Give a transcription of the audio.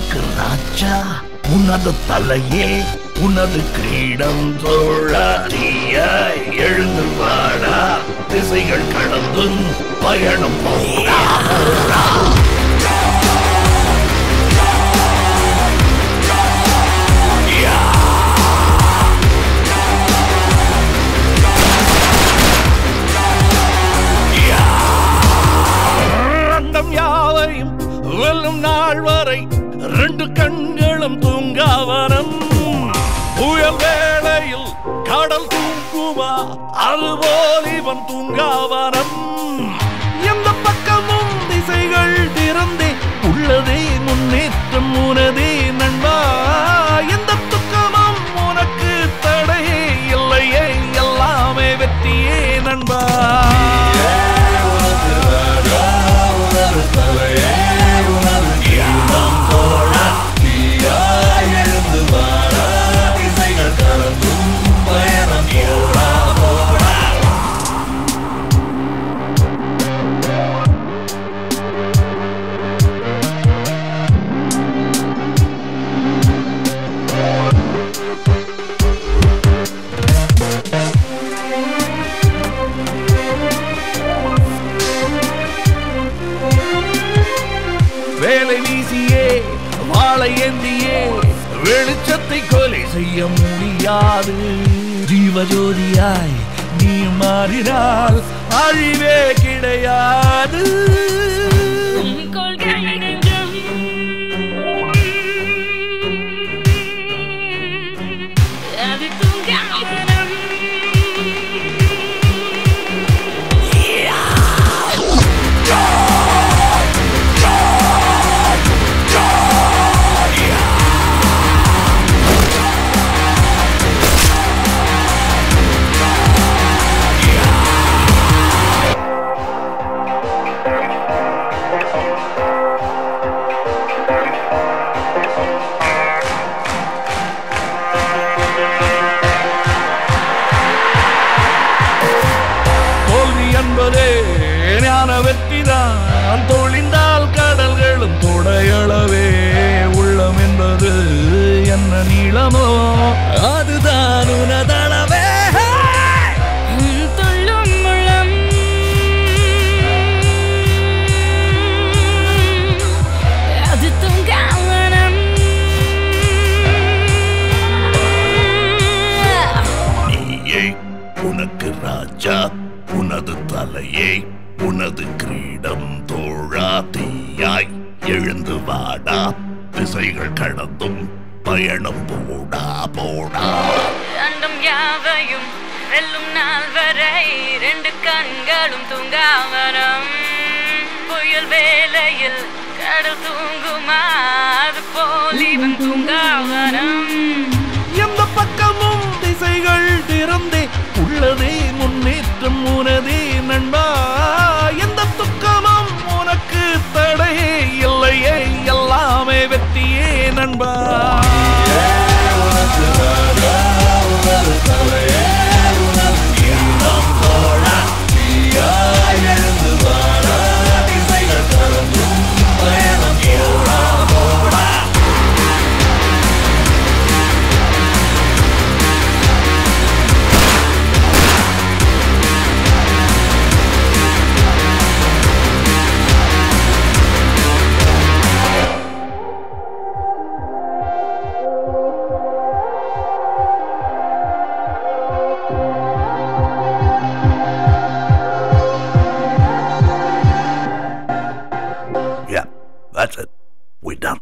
உனக்கு ராஜா உனது தலையே உனது கிரீடம் தோழாரியாய் எழுந்து வாடா திசைகள் கடந்தும் பயணம் போடா போடா அண்டம் யாவையும் வெல்லும் நாள் வரை ரெண்டு கண்களும் தூங்காவரம் புயல் வேளையில் கடல் தூங்குமா அதுபோல் இவன் தூங்காவரம் எந்த பக்கமும் திசைகள் திறந்தே உள்ளதே முன்னேற்றம் உனதே நண்பா எந்த துக்கமும் உனக்கு தடையே இல்லையே எல்லாமே வெற்றியே நண்பா வேலை வீசியே வாழை ஏந்தியே வெளிச்சத்தை கொலை செய்ய முடியாது ஜீவஜோதியாய் நீ மாறினால் அழிவே கிடையாது கொள்கை நெஞ்சம் அது தூங்காமனம் தோல்வி என்பதே ஞான வெற்றிதான் தொழிந்தால் கடல்களும் தொடையளவே உள்ளம் என்பது என்ன நீளமோ அதுதான் உனதளவே துள்ளும் முழம் அது தூங்காமனம் நீயே உனக்கு ராஜா உனது தலையே உனது கிரீடம் தோழா தீயாய் எழுந்து வாடா திசைகள் கடந்தும் பயணம் போடா போடா அண்டம் யாவையும் வெல்லும் நாள் வரை ரெண்டு கண்களும் தூங்காமரம் புயல் வேளையில் கடல் தூங்குமா அது போல் இவன் தூங்காமரம் எந்த பக்கமும் திசைகள் திறந்தே உள்ளதே முன்னேற்றம் உனதே நண்பா எந்த துக்கமும் உனக்கு தடையே இல்லையே எல்லாமே வெற்றியே நண்பா Yeah, that's it. We're done.